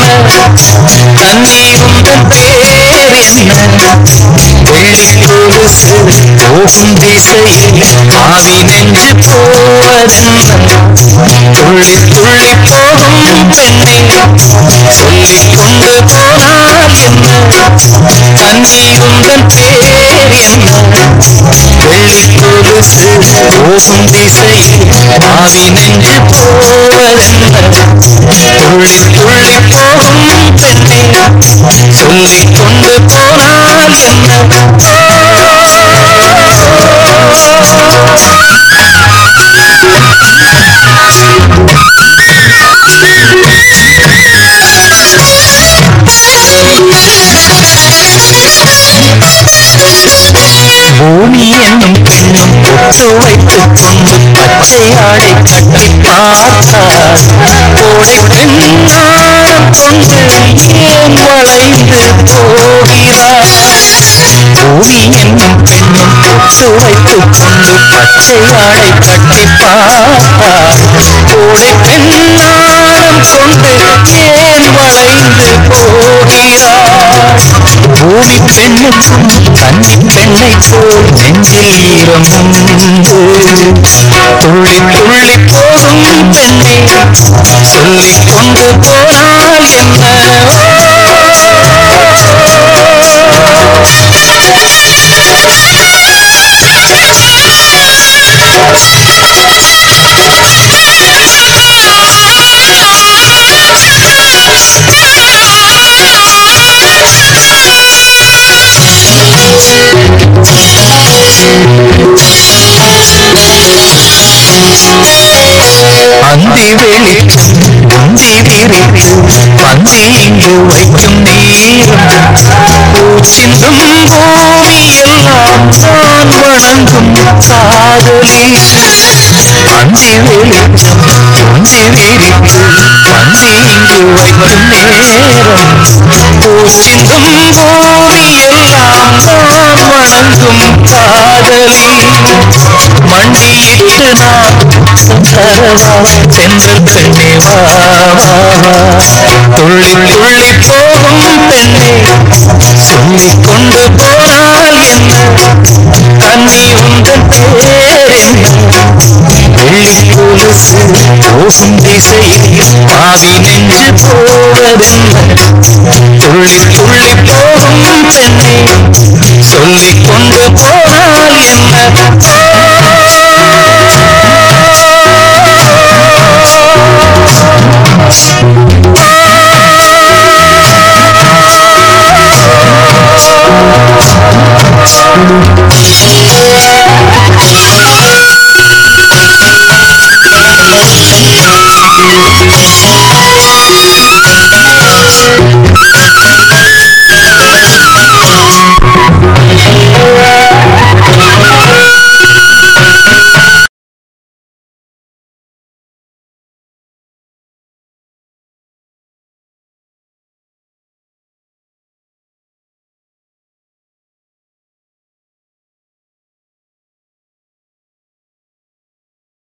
கண்ணி உந்தன் பேர் என்ன வெள்ளி கொலுசு போகும் திசையில் ஆவி நெஞ்சு போவதென்ன துள்ளி துள்ளி போகும் பெண்ணே சொல்லிக் கொண்டு போனால் என்ன கண்ணி உந்தன் பேர் என்ன வெள்ளி கொலுசு போகும் திசையில் ஆவி நெஞ்சு போவதென்ன துள்ளி துள்ளி போகும் பெண்ணே சொல்லிக் கொண்டு போனால் என்ன பூமி என்னும் பெண்ணும் பொட்டு வைத்துக் கொண்டு பச்சை ஆடை கட்டி பார்த்தார் கோடை பெண்ணாரம் கொண்டு ஏன் வளைந்து போகிறார் பூமி என்னும் பெண்ணும் பொட்டு வைத்துக் கொண்டு பச்சை ஆடை கட்டி பார்த்தார் கோடை பெண்ணாரம் கொண்டு ஏன் வளைந்து போகிறார் பூமி பெண்ணுக்கும் கன்னி பெண்ணை போல் நெஞ்சில் ஈரம் உண்டு துள்ளி துள்ளி போகும் பெண்ணே சொல்லிக் கொண்டு போனால் என்ன அந்தி வெளிச்சம் முந்தி விரித்து பந்தி இங்கு வைக்கும் நீரும் பூச்சிந்தும் பூமி எல்லாம் நான் வணங்கும் காதலி அந்தி வெளிச்சம் முந்தி விரித்து பந்தி இங்கு வைக்கும் நேரம் பூச்சிந்தும் பூமி எல்லாம் நான் வணங்கும் காதலி மண்டியிட்டு நான் தரவா சென்றல் பெண்ணே வா வா வா துள்ளி துள்ளி போகும் பெண்ணே சொல்லிக் கொண்டு போனால் என்ன கண்ணி உந்தன் பேர் என்ன வெள்ளி கொலுசு போகும் திசையில் பாவி நெஞ்சு போவதென்ன துள்ளி